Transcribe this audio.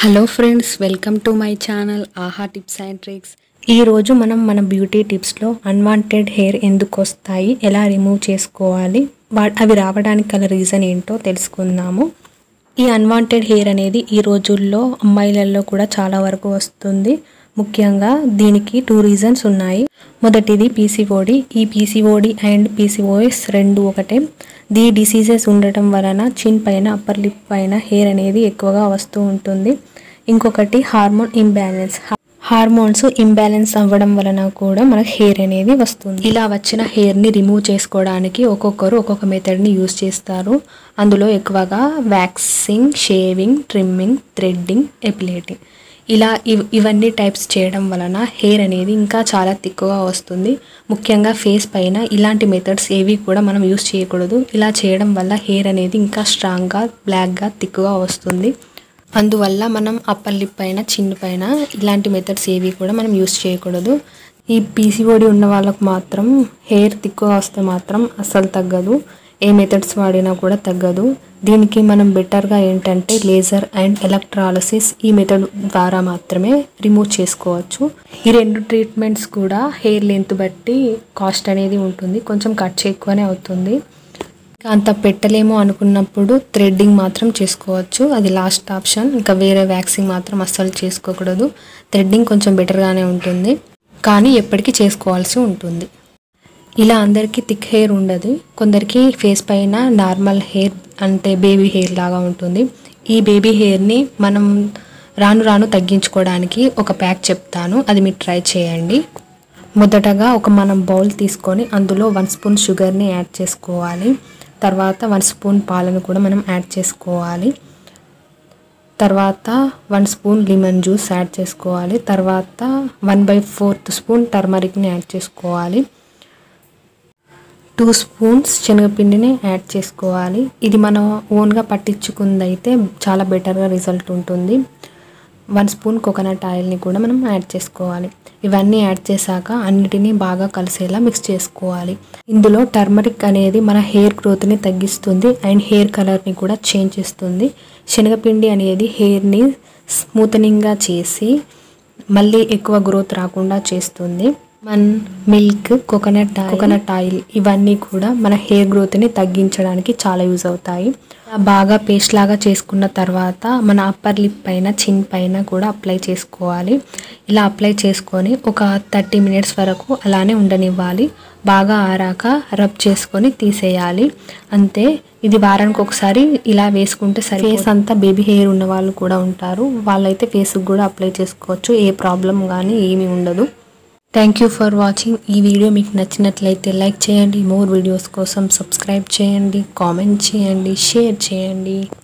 hello friends welcome to my channel ఆహా tips and tricks ఈరోజు మనం మన బ్యూటీ టిప్స్లో అన్వాంటెడ్ హెయిర్ ఎందుకు వస్తాయి ఎలా రిమూవ్ చేసుకోవాలి వా అవి రావడానికి గల రీజన్ ఏంటో తెలుసుకుందాము ఈ అన్వాంటెడ్ హెయిర్ అనేది ఈ రోజుల్లో అమ్మాయిలలో కూడా చాలా వరకు వస్తుంది ముఖ్యంగా దీనికి టూ రీజన్స్ ఉన్నాయి మొదటిది పీసీఓడి ఈ పీసీఓడి అండ్ పీసీఓఎస్ రెండు ఒకటే దీ డిసీజెస్ ఉండటం వలన చిన్ పైన అప్పర్ లిప్ పైన హెయిర్ అనేది ఎక్కువగా వస్తూ ఉంటుంది ఇంకొకటి హార్మోన్ ఇంబ్యాలెన్స్ హార్మోన్స్ ఇంబ్యాలెన్స్ అవ్వడం వలన కూడా మనకు హెయిర్ అనేది వస్తుంది ఇలా వచ్చిన హెయిర్ని రిమూవ్ చేసుకోవడానికి ఒక్కొక్కరు ఒక్కొక్క మెథడ్ని యూస్ చేస్తారు అందులో ఎక్కువగా waxing shaving trimming threading epilating ఇలా ఇవ్ ఇవన్నీ టైప్స్ చేయడం వలన హెయిర్ అనేది ఇంకా చాలా తిక్కుగా వస్తుంది ముఖ్యంగా ఫేస్ పైన ఇలాంటి మెథడ్స్ ఏవి కూడా మనం యూస్ చేయకూడదు ఇలా చేయడం వల్ల హెయిర్ అనేది ఇంకా స్ట్రాంగ్గా బ్లాక్గా తిక్కుగా వస్తుంది అందువల్ల మనం అప్పర్ లిప్ పైన చిన్ను పైన ఇలాంటి మెథడ్స్ ఏవి కూడా మనం యూస్ చేయకూడదు ఈ పీసీఓడి ఉన్న వాళ్ళకు మాత్రం హెయిర్ తిక్కుగా వస్తే మాత్రం అస్సలు తగ్గదు ఏ మెథడ్స్ వాడినా కూడా తగ్గదు దీనికి మనం బెటర్గా ఏంటంటే లేజర్ అండ్ ఎలక్ట్రాలసిస్ ఈ మెథడ్ ద్వారా మాత్రమే రిమూవ్ చేసుకోవచ్చు ఈ రెండు ట్రీట్మెంట్స్ కూడా హెయిర్ లెంత్ బట్టి కాస్ట్ అనేది ఉంటుంది కొంచెం ఖర్చు ఎక్కువనే అవుతుంది ఇంకా అంత పెట్టలేమో అనుకున్నప్పుడు థ్రెడ్డింగ్ మాత్రం చేసుకోవచ్చు అది లాస్ట్ ఆప్షన్ ఇంకా వేరే వ్యాక్సింగ్ మాత్రం అస్సలు చేసుకోకూడదు థ్రెడ్డింగ్ కొంచెం బెటర్గానే ఉంటుంది కానీ ఎప్పటికీ చేసుకోవాల్సి ఉంటుంది ఇలా అందరికీ థిక్ హెయిర్ ఉండదు కొందరికి ఫేస్ పైన నార్మల్ హెయిర్ అంటే బేబీ హెయిర్ లాగా ఉంటుంది ఈ బేబీ హెయిర్ని మనం రాను రాను తగ్గించుకోవడానికి ఒక ప్యాక్ చెప్తాను అది మీరు ట్రై చేయండి మొదటగా ఒక మనం బౌల్ తీసుకొని అందులో వన్ స్పూన్ షుగర్ని యాడ్ చేసుకోవాలి తర్వాత వన్ స్పూన్ పాలను కూడా మనం యాడ్ చేసుకోవాలి తర్వాత one spoon lemon juice add చేసుకోవాలి తర్వాత వన్ బై ఫోర్త్ స్పూన్ టర్మరిక్ని యాడ్ చేసుకోవాలి టూ స్పూన్స్ శనగపిండిని యాడ్ చేసుకోవాలి ఇది మనం ఓన్గా పట్టించుకుందైతే చాలా బెటర్గా రిజల్ట్ ఉంటుంది వన్ స్పూన్ కోకోనట్ ఆయిల్ని కూడా మనం యాడ్ చేసుకోవాలి ఇవన్నీ యాడ్ చేశాక అన్నిటినీ బాగా కలిసేలా మిక్స్ చేసుకోవాలి ఇందులో టర్మరిక్ అనేది మన హెయిర్ గ్రోత్ని తగ్గిస్తుంది అండ్ హెయిర్ కలర్ని కూడా చేంజ్ చేస్తుంది శనగపిండి అనేది హెయిర్ని స్మూతనింగ్గా చేసి మళ్ళీ ఎక్కువ గ్రోత్ రాకుండా చేస్తుంది మన్ మిల్క్ కోకోనట్ కోకోనట్ ఆయిల్ ఇవన్నీ కూడా మన హెయిర్ గ్రోత్ని తగ్గించడానికి చాలా యూజ్ అవుతాయి బాగా పేస్ట్ లాగా చేసుకున్న తర్వాత మన అప్పర్ లిప్ పైన చిన్ పైన కూడా అప్లై చేసుకోవాలి ఇలా అప్లై చేసుకొని ఒక థర్టీ మినిట్స్ వరకు అలానే ఉండనివ్వాలి బాగా ఆరాక రబ్ చేసుకొని తీసేయాలి అంతే ఇది వారానికి ఒకసారి ఇలా వేసుకుంటే సరే ఫేస్ అంతా బేబీ హెయిర్ ఉన్న వాళ్ళు కూడా ఉంటారు వాళ్ళైతే ఫేస్కి కూడా అప్లై చేసుకోవచ్చు ఏ ప్రాబ్లం కానీ ఏమీ ఉండదు థ్యాంక్ యూ ఫర్ వాచింగ్ ఈ వీడియో మీకు నచ్చినట్లయితే లైక్ చేయండి మోర్ వీడియోస్ కోసం సబ్స్క్రైబ్ చేయండి కామెంట్ చేయండి షేర్ చేయండి